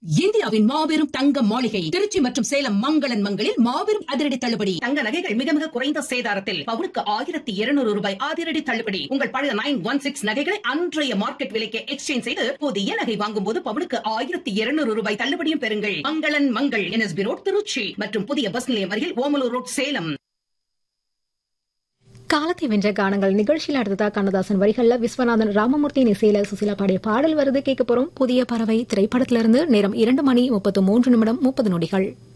இந்தியாவின் மாபெரும் தங்க மாளிகை திருச்சி மற்றும் சேலம் மங்களன் மங்களில் மாபெரும் அதிரடி தள்ளுபடி தங்க நகைகள் மிக மிக குறைந்த சேதாரத்தில் பவுனுக்கு ஆயிரத்தி இருநூறு ரூபாய் அதிரடி தள்ளுபடி உங்கள் பழைய நைன் ஒன் சிக்ஸ் நகைகளை அன்றைய மார்க்கெட் விலைக்கு எக்ஸ்சேஞ்ச் செய்து புதிய நகை வாங்கும் போது பவுனுக்கு ஆயிரத்தி இருநூறு ரூபாய் தள்ளுபடியும் பெறுங்கள் மங்களன் மங்கள் என்எஸ்பி ரோட் திருச்சி மற்றும் புதிய பஸ் நிலையம் அருகில் ஓமலூர் ரோட் சேலம் காலத்தை வென்ற கானங்கள் நிகழ்ச்சியில் அடுத்ததா கண்ணதாசன் வரிகள்ல விஸ்வநாதன் ராமமூர்த்தியின் இசையில சுசிலா பாடிய பாடல் வருது கேட்க போறோம் புதிய பறவை திரைப்படத்திலிருந்து நேரம் இரண்டு மணி முப்பத்து மூன்று நிமிடம் முப்பது நொடிகள்